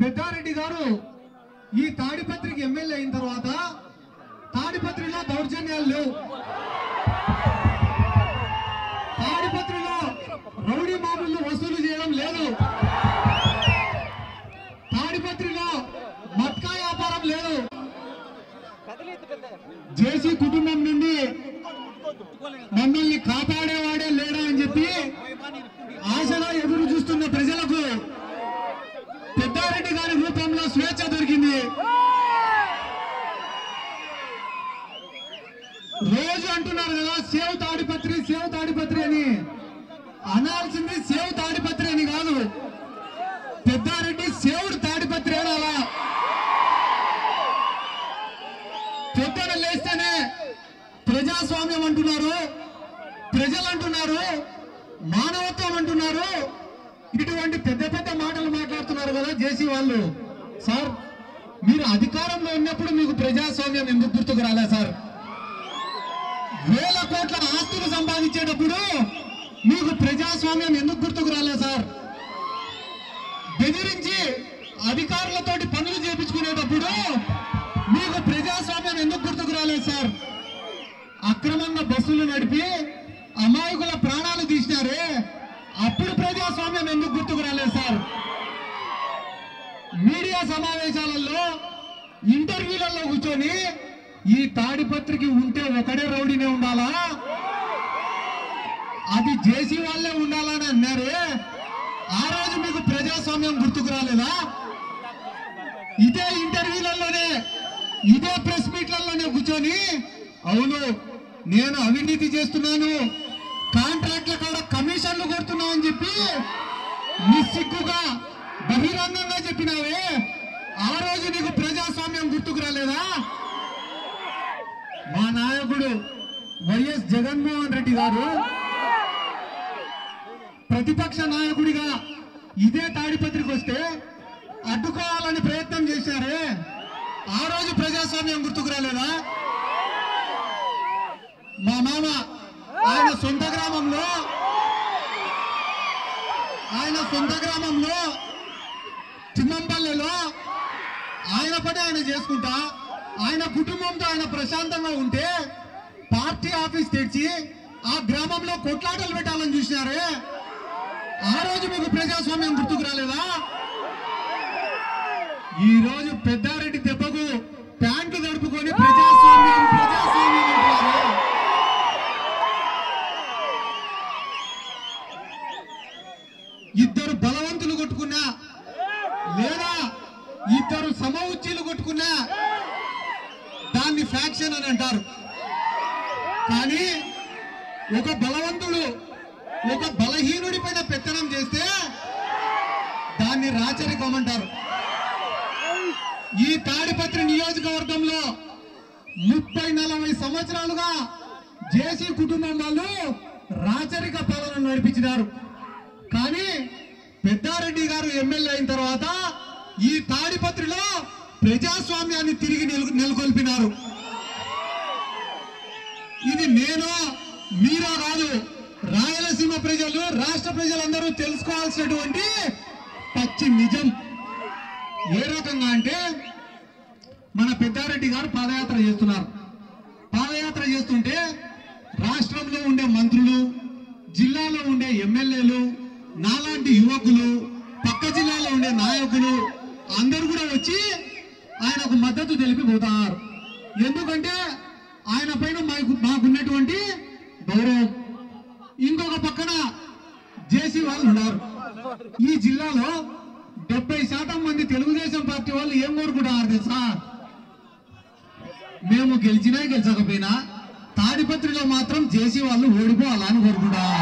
పెద్దారెడ్డి గారు ఈ తాడిపత్రికి ఎమ్మెల్యే అయిన తర్వాత తాడిపత్రిలో దౌర్జన్యాలు లేవు తాడిపత్రిలో రౌడీ మామూలు వసూలు చేయడం లేదు తాడిపత్రిలో మట్కా వ్యాపారం లేదు జేసీ కుటుంబం నుండి మమ్మల్ని కాపాడేవాడే లేడా అని చెప్పి ఆశగా ఎదురు చూస్తున్న ప్రజలకు పెద్దారెడ్డి గారి రూపంలో స్వేచ్ఛ దొరికింది రోజు అంటున్నారు కదా సేవ్ తాడిపత్రి సేవ్ తాడిపత్రి అని అనాల్సింది సేవ్ తాడిపత్రి అని కాదు పెద్దారెడ్డి సేవుడు తాడిపత్రి అనాలా పొద్దున లేస్తేనే ప్రజాస్వామ్యం అంటున్నారు ప్రజలు అంటున్నారు మానవత్వం అంటున్నారు ఇటువంటి పెద్ద పెద్ద మాటలు మాట్లాడుతున్నారు కదా జేసీ వాళ్ళు సార్ మీరు అధికారంలో ఉన్నప్పుడు మీకు ప్రజాస్వామ్యం ఎందుకు గుర్తుకు రాలే సార్ వేల కోట్ల ఆస్తులు సంపాదించేటప్పుడు మీకు ప్రజాస్వామ్యం ఎందుకు గుర్తుకు రాలే సార్ బెదిరించి అధికారులతోటి పనులు చేపించుకునేటప్పుడు మీకు ప్రజాస్వామ్యం ఎందుకు గుర్తుకు రాలేదు సార్ అక్రమంగా బస్సులు నడిపి అమాయకుల ప్రాణాలు తీసినారే అప్పుడు ప్రజాస్వామ్యం ఎందుకు గుర్తుకు రాలేదు సార్ మీడియా సమావేశాలలో ఇంటర్వ్యూలలో కూర్చొని ఈ తాడిపత్రికి ఉంటే ఒకడే రౌడీనే ఉండాలా అది జేసీ వాళ్ళే ఉండాలని అన్నారే ఆ రోజు మీకు ప్రజాస్వామ్యం గుర్తుకు రాలేదా ఇదే ఇంటర్వ్యూలలోనే ఇదే ప్రెస్ మీట్లలోనే కూర్చొని అవును నేను అవినీతి చేస్తున్నాను కాంట్రాక్ట్ల కూడా కమిషన్లు కొడుతున్నా అని చెప్పి నిస్సిగ్గుగా బహిరంగంగా చెప్పినావే ఆ రోజు నీకు ప్రజాస్వామ్యం గుర్తుకు రాలేదా మా నాయకుడు వైఎస్ జగన్మోహన్ రెడ్డి గారు ప్రతిపక్ష నాయకుడిగా ఇదే తాడిపత్రికి వస్తే అడ్డుకోవాలని ప్రయత్నం చేశారే ఆ రోజు ప్రజాస్వామ్యం గుర్తుకు రాలేదా మా మామ ఆయన సొంత గ్రామంలో ఆయన సొంత గ్రామంలో తిమ్మంపల్లెలో ఆయన పని ఆయన చేసుకుంటా ఆయన కుటుంబంతో ఆయన ప్రశాంతంగా ఉంటే పార్టీ ఆఫీస్ తెచ్చి ఆ గ్రామంలో కొట్లాటలు పెట్టాలని చూసినారే ఆ రోజు మీకు ప్రజాస్వామ్యం గుర్తుకు రాలేదా ఈ రోజు పెద్దారెడ్డి దెబ్బకు ప్యాంటు గడుపుకొని ప్రజాస్వామ్యం ప్రజాస్వామ్యం అంటున్నారు ఇద్దరు బలవంతులు కొట్టుకున్నా లేదా ఇద్దరు సమవుచ్చీలు కొట్టుకున్నా దాన్ని ఫ్యాక్షన్ అని అంటారు కానీ ఒక బలవంతుడు ఒక బలహీనుడి పైన పెత్తనం చేస్తే దాన్ని రాచరికం అంటారు ఈ తాడిపత్రి నియోజకవర్గంలో ముప్పై నలభై సంవత్సరాలుగా జేసీ కుటుంబం వాళ్ళు రాచరిక పాలన నడిపించినారు కానీ పెద్దారెడ్డి గారు ఎమ్మెల్యే అయిన తర్వాత ఈ తాడిపత్రిలో ప్రజాస్వామ్యాన్ని తిరిగి నెల- నెలకొల్పినారు ఇది నేను మీరా కాదు రాయలసీమ ప్రజలు రాష్ట్ర ప్రజలందరూ తెలుసుకోవాల్సినటువంటి పచ్చి నిజం ఏ రకంగా అంటే మన పెద్దారెడ్డి గారు పాదయాత్ర చేస్తున్నారు పాదయాత్ర చేస్తుంటే రాష్ట్రంలో ఉండే మంత్రులు జిల్లాలో ఉండే ఎమ్మెల్యేలు నాలాంటి యువకులు పక్క జిల్లాలో ఉండే నాయకులు అందరూ కూడా వచ్చి ఆయనకు మద్దతు తెలిపి పోతారు ఎందుకంటే ఆయన పైన మాకు మాకున్నటువంటి గౌరవం ఇంకొక పక్కన జేసీ వాళ్ళు ఉన్నారు ఈ జిల్లాలో డెబ్బై శాతం మంది తెలుగుదేశం పార్టీ వాళ్ళు ఏం కోరుకుంటున్నారు తెలుసా మేము గెలిచినా గెలిచకపోయినా తాడిపత్రిలో మాత్రం జేసీ వాళ్ళు ఓడిపోవాలని కోరుకుంటారు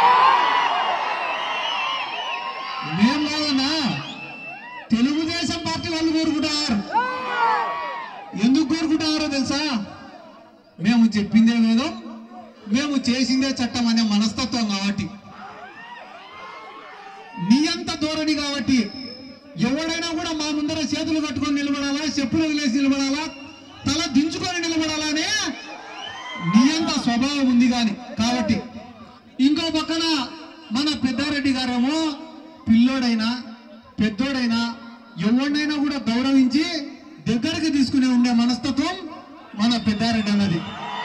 మేం కాదన్నా తెలుగుదేశం పార్టీ వాళ్ళు కోరుకుంటారు ఎందుకు కోరుకుంటారో తెలుసా మేము చెప్పిందే వేదం మేము చేసిందే చట్టం అనే మనస్తత్వం కాబట్టి నియంత ధోరణి కాబట్టి ఎవడైనా కూడా మా ముందర చేతులు కట్టుకొని నిలబడాలా చెప్పులు వదిలేసి నిలబడాలా తల దించుకొని నిలబడాలా అనే నియంత స్వభావం ఉంది కాని కాబట్టి ఇంకో పక్కన మన పెద్దారెడ్డి గారేమో పిల్లోడైనా పెద్దోడైనా ఎవరినైనా కూడా గౌరవించి దగ్గరికి తీసుకునే ఉండే మనస్తత్వం మన పెద్దారెడ్డి అన్నది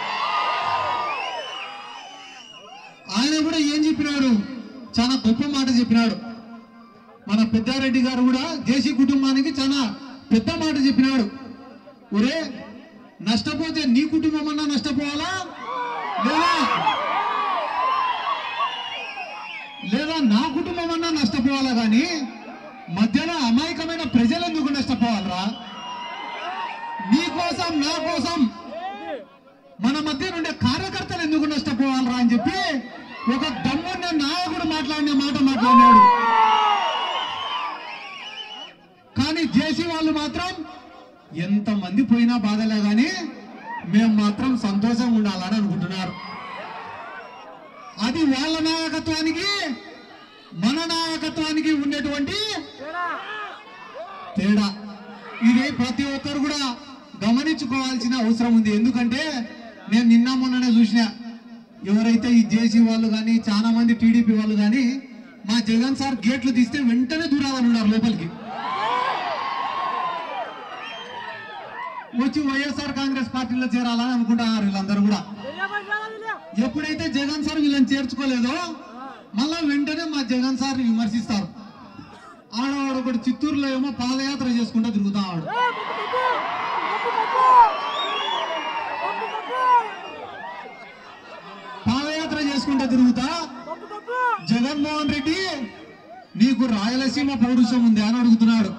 ఆయన కూడా ఏం చెప్పినాడు చాలా గొప్ప మాట చెప్పినాడు మన పెద్దారెడ్డి గారు కూడా జేసీ కుటుంబానికి చాలా పెద్ద మాట చెప్పినాడు ఒరే నష్టపోతే నీ కుటుంబం అన్నా నష్టపోవాలా లేదా లేదా నా కుటుంబం అన్నా నష్టపోవాలా కానీ మధ్యలో అమాయకమైన ప్రజలు ఎందుకు నష్టపోవాలరా నీ కోసం నా కోసం మన మధ్య నుండే కార్యకర్తలు ఎందుకు నష్టపోవాలరా అని చెప్పి ఒక దమ్మున్న నాయకుడు మాట్లాడిన మాట మాట్లాడినాడు కానీ జేసీ వాళ్ళు మాత్రం ఎంతమంది పోయినా బాధలే కానీ మేము మాత్రం సంతోషంగా ఉండాలని అనుకుంటున్నారు అది వాళ్ళ నాయకత్వానికి మన నాయకత్వానికి ఉండేటువంటి తేడా ఇది ప్రతి ఒక్కరు కూడా గమనించుకోవాల్సిన అవసరం ఉంది ఎందుకంటే నేను నిన్న మొన్ననే చూసిన ఎవరైతే ఈ జేసీ వాళ్ళు కానీ చాలా మంది టీడీపీ వాళ్ళు కానీ మా జగన్ సార్ గేట్లు తీస్తే వెంటనే దూరాలని ఉన్నారు లోపలికి వచ్చి వైఎస్ఆర్ కాంగ్రెస్ పార్టీలో చేరాలని అనుకుంటున్నారు వీళ్ళందరూ కూడా ఎప్పుడైతే జగన్ సార్ వీళ్ళని చేర్చుకోలేదో మళ్ళా వెంటనే మా జగన్ సార్ విమర్శిస్తారు ఆడవాడు ఒకటి చిత్తూరులో ఏమో పాదయాత్ర చేసుకుంటూ తిరుగుతాడు పాదయాత్ర చేసుకుంటూ తిరుగుతా జగన్మోహన్ రెడ్డి నీకు రాయలసీమ పౌరుషం ఉంది అని అడుగుతున్నాడు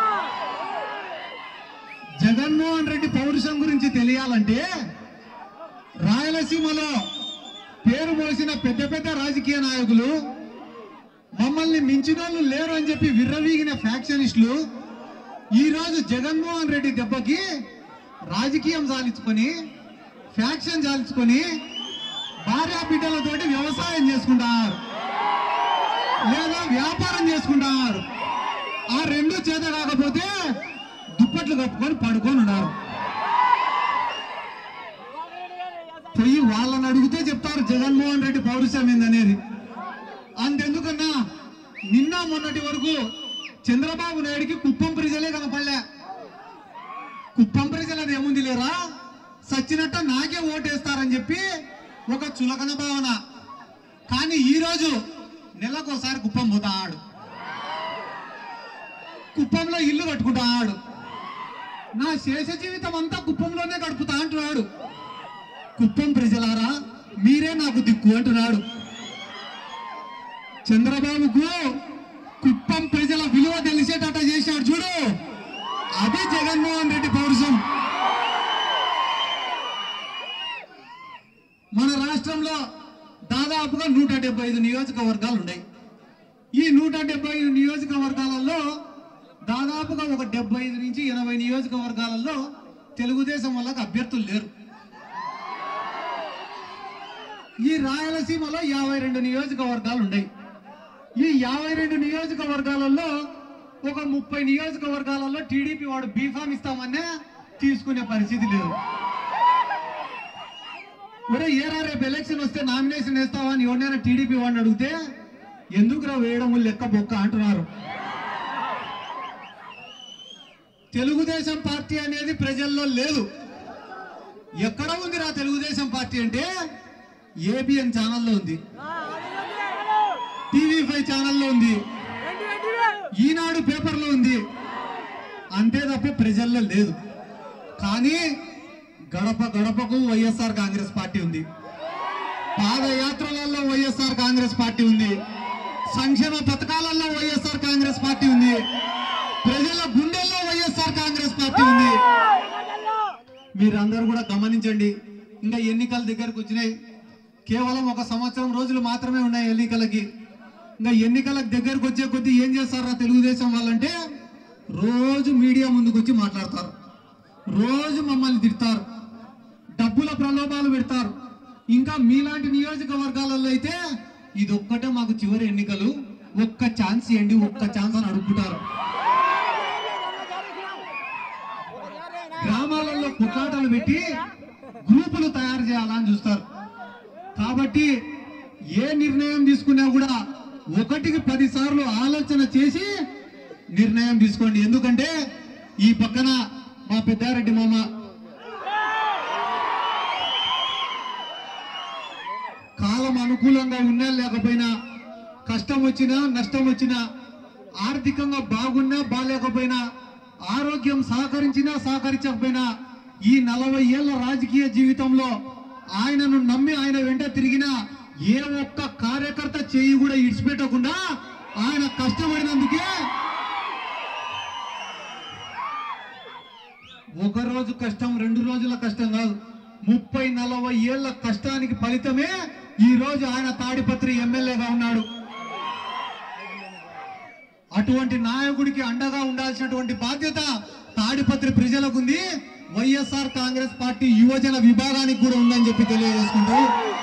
జగన్మోహన్ రెడ్డి పౌరుషం గురించి తెలియాలంటే రాయలసీమలో పేరు మోసిన పెద్ద పెద్ద రాజకీయ నాయకులు మమ్మల్ని మించిన వాళ్ళు లేరు అని చెప్పి విర్రవీగిన ఫ్యాక్షనిస్టులు ఈ రోజు జగన్మోహన్ రెడ్డి దెబ్బకి రాజకీయం సాలించుకొని ఫ్యాక్షన్ సాలించుకొని భార్యా బిడ్డలతోటి వ్యవసాయం చేసుకుంటారు లేదా వ్యాపారం చేసుకుంటారు ఆ రెండు చేత కాకపోతే దుప్పట్లు కప్పుకొని పడుకొని ఉన్నారు పోయి వాళ్ళని అడిగితే చెప్తారు జగన్మోహన్ రెడ్డి పౌరుషం ఏందనేది అంతెందుకన్నా నిన్న మొన్నటి వరకు చంద్రబాబు నాయుడికి కుప్పం ప్రజలే కనపడలే కుప్పం ప్రజలది ఏముంది లేరా సచ్చినట్ట నాకే ఓటేస్తారని చెప్పి ఒక చులకన భావన కానీ ఈ రోజు నెలకోసారి కుప్పం పోతాడు కుప్పంలో ఇల్లు కట్టుకుంటాడు నా శేష జీవితం అంతా కుప్పంలోనే గడుపుతా అంటున్నాడు కుప్పం ప్రజలారా మీరే నాకు దిక్కు అంటున్నాడు చంద్రబాబుకు కుప్పం ప్రజల విలువ తెలిసేటట్ట చేశాడు చూడు అది జగన్మోహన్ రెడ్డి పౌరుషం మన రాష్ట్రంలో దాదాపుగా నూట డెబ్బై ఐదు నియోజకవర్గాలు ఉన్నాయి ఈ నూట డెబ్బై ఐదు నియోజకవర్గాలలో దాదాపుగా ఒక డెబ్బై ఐదు నుంచి ఎనభై నియోజకవర్గాలలో తెలుగుదేశం వాళ్ళకి అభ్యర్థులు లేరు ఈ రాయలసీమలో యాభై రెండు నియోజకవర్గాలు ఉన్నాయి ఈ యాభై రెండు నియోజకవర్గాలలో ఒక ముప్పై నియోజకవర్గాలలో టీడీపీ వాడు బీఫామ్ ఇస్తామనే తీసుకునే పరిస్థితి లేదు ఒరే ఏరా రేపు ఎలక్షన్ వస్తే నామినేషన్ వేస్తావా అని ఎవరినైనా టీడీపీ వాడిని అడిగితే ఎందుకురా వేయడం లెక్క బొక్క అంటున్నారు తెలుగుదేశం పార్టీ అనేది ప్రజల్లో లేదు ఎక్కడ ఉందిరా తెలుగుదేశం పార్టీ అంటే ఏబిఎన్ ఛానల్లో ఉంది టీవీ ఫైవ్ ఛానల్లో ఉంది ఈనాడు పేపర్లో ఉంది అంతే తప్ప ప్రజల్లో లేదు కానీ గడప గడపకు వైఎస్ఆర్ కాంగ్రెస్ పార్టీ ఉంది పాదయాత్రలలో వైఎస్ఆర్ కాంగ్రెస్ పార్టీ ఉంది సంక్షేమ పథకాలలో వైఎస్ఆర్ కాంగ్రెస్ పార్టీ ఉంది ప్రజల గుండెల్లో వైఎస్ఆర్ కాంగ్రెస్ పార్టీ ఉంది మీరందరూ కూడా గమనించండి ఇంకా ఎన్నికల దగ్గరకు వచ్చినాయి కేవలం ఒక సంవత్సరం రోజులు మాత్రమే ఉన్నాయి ఎన్నికలకి ఇంకా ఎన్నికలకు దగ్గరకు వచ్చే కొద్దీ ఏం చేస్తారా తెలుగుదేశం వాళ్ళంటే రోజు మీడియా ముందుకు వచ్చి మాట్లాడతారు రోజు మమ్మల్ని తిడతారు డబ్బుల ప్రలోభాలు పెడతారు ఇంకా మీలాంటి నియోజకవర్గాలలో అయితే ఇది ఒక్కటే మాకు చివరి ఎన్నికలు ఒక్క ఛాన్స్ ఇవ్వండి ఒక్క ఛాన్స్ అని అడుగుతారు గ్రామాలలో కుట్లాటలు పెట్టి గ్రూపులు తయారు చేయాలని చూస్తారు కాబట్టి ఏ నిర్ణయం తీసుకున్నా కూడా ఒకటికి పది సార్లు ఆలోచన చేసి నిర్ణయం తీసుకోండి ఎందుకంటే ఈ పక్కన మా పెద్దారెడ్డి మామ కాలం అనుకూలంగా ఉన్నా లేకపోయినా కష్టం వచ్చినా నష్టం వచ్చినా ఆర్థికంగా బాగున్నా బాగాలేకపోయినా ఆరోగ్యం సహకరించినా సహకరించకపోయినా ఈ నలభై ఏళ్ల రాజకీయ జీవితంలో ఆయనను నమ్మి ఆయన వెంట తిరిగిన ఏ ఒక్క కార్యకర్త చేయి కూడా ఇడిచిపెట్టకుండా ఆయన కష్టపడినందుకే ఒక రోజు కష్టం రెండు రోజుల కష్టం కాదు ముప్పై నలభై ఏళ్ల కష్టానికి ఫలితమే ఈ రోజు ఆయన తాడిపత్రి ఎమ్మెల్యేగా ఉన్నాడు అటువంటి నాయకుడికి అండగా ఉండాల్సినటువంటి బాధ్యత తాడిపత్రి ప్రజలకు ఉంది వైఎస్ఆర్ కాంగ్రెస్ పార్టీ యువజన విభాగానికి కూడా ఉందని చెప్పి తెలియజేసుకుంటూ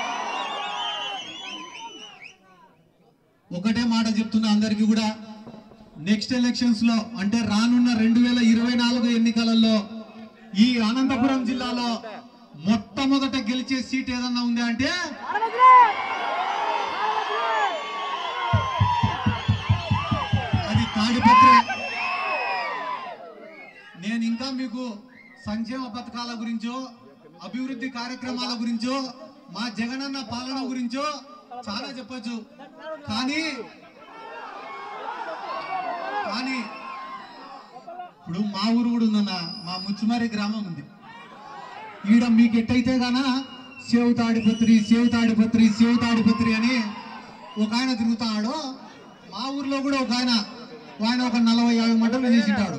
ఒకటే మాట చెప్తున్నా అందరికీ కూడా నెక్స్ట్ ఎలక్షన్స్ లో అంటే రానున్న రెండు వేల ఇరవై నాలుగు ఎన్నికలలో ఈ అనంతపురం జిల్లాలో మొట్టమొదట గెలిచే సీట్ ఏదన్నా ఉంది అంటే అది తాడిపత్రి నేను ఇంకా మీకు సంక్షేమ పథకాల గురించో అభివృద్ధి కార్యక్రమాల గురించో మా జగనన్న పాలన గురించో చాలా చెప్పొచ్చు కానీ కానీ ఇప్పుడు మా ఊరు కూడా ఉందన్న మా ముచ్చుమారి గ్రామం ఉంది ఈడ మీకు ఎట్టయితే గాన save Tadipatri save Tadipatri save Tadipatri అని ఒక ఆయన తిరుగుతాడు మా ఊర్లో కూడా ఒక ఆయన ఆయన ఒక నలభై యాభై మంటలు చేసింటాడు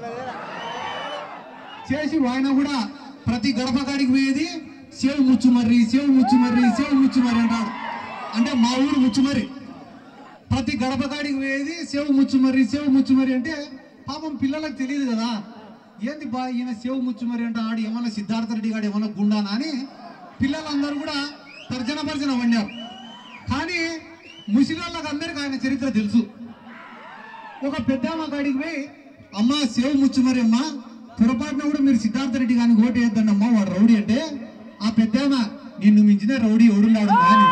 చేసి ఆయన కూడా ప్రతి గడప కాడికి పోయేది save Muchumarri save Muchumarri save Muchumarri అంటాడు అంటే మా ఊరు ముచ్చుమర్రి ప్రతి గడప కాడికి పోయేది సేవ్ ముచ్చుమర్రి సేవ్ ముచ్చుమర్రి అంటే పాపం పిల్లలకు తెలియదు కదా ఏంది బా ఈయన సేవ్ ముచ్చుమర్రి అంటే ఆడు ఏమన్నా సిద్ధార్థ రెడ్డి గాడు ఏమన్నా గుండానా అని పిల్లలందరూ కూడా తర్జన భర్జన వండారు కానీ ముసిలోళ్ళకి అందరికి ఆయన చరిత్ర తెలుసు ఒక పెద్దమ్మ కాడికి పోయి అమ్మ సేవ్ ముచ్చుమరి అమ్మ పొరపాటున కూడా మీరు సిద్ధార్థ రెడ్డి గారిని ఓటు వేద్దండి అమ్మ వాడు రౌడీ అంటే ఆ పెద్దమ్మ నిన్ను మించిన రౌడీ ఎవడున్నాడు అని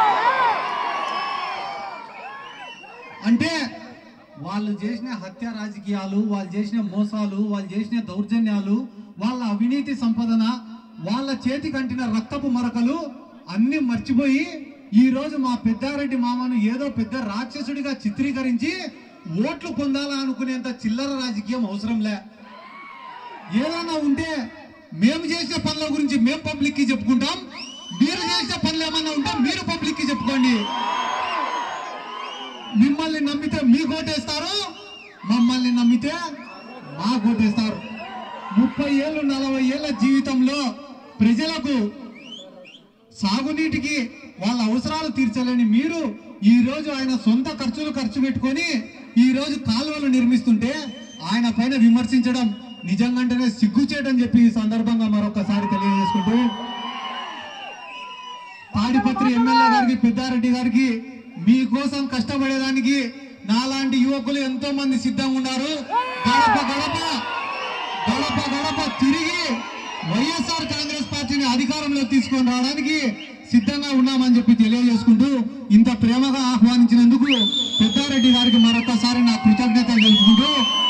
అంటే వాళ్ళు చేసిన హత్య రాజకీయాలు వాళ్ళు చేసిన మోసాలు వాళ్ళు చేసిన దౌర్జన్యాలు వాళ్ళ అవినీతి సంపదన వాళ్ళ చేతి కంటిన రక్తపు మరకలు అన్ని మర్చిపోయి ఈ రోజు మా పెద్దారెడ్డి మామను ఏదో పెద్ద రాక్షసుడిగా చిత్రీకరించి ఓట్లు పొందాలా అనుకునేంత చిల్లర రాజకీయం అవసరం లే ఏదైనా ఉంటే మేము చేసిన పనుల గురించి మేము పబ్లిక్ కి చెప్పుకుంటాం మీరు చేసిన పనులు ఏమన్నా ఉంటే మీరు పబ్లిక్ కి చెప్పుకోండి మిమ్మల్ని నమ్మితే మీ కోటేస్తారు మమ్మల్ని నమ్మితే మా కోటేస్తారు ముప్పై ఏళ్ళు నలభై ఏళ్ళ జీవితంలో ప్రజలకు సాగునీటికి వాళ్ళ అవసరాలు తీర్చలేని మీరు ఈ రోజు ఆయన సొంత ఖర్చులు ఖర్చు పెట్టుకొని ఈ రోజు కాలువలు నిర్మిస్తుంటే ఆయన పైన విమర్శించడం నిజంగానే సిగ్గుచేటని చెప్పి ఈ సందర్భంగా మరొకసారి తెలియజేసుకుంటూ తాడిపత్రి ఎమ్మెల్యే గారికి పెద్దారెడ్డి గారికి మీకోసం కష్టపడేదానికి నాలాంటి యువకులు ఎంతో మంది సిద్ధంగా ఉన్నారు గడప గడప గడప గడప తిరిగి వైఎస్ఆర్ కాంగ్రెస్ పార్టీని అధికారంలో తీసుకొని రావడానికి సిద్ధంగా ఉన్నామని చెప్పి తెలియజేసుకుంటూ ఇంత ప్రేమగా ఆహ్వానించినందుకు పెద్దారెడ్డి గారికి మరొకసారి నా కృతజ్ఞతలు తెలుపుకుంటూ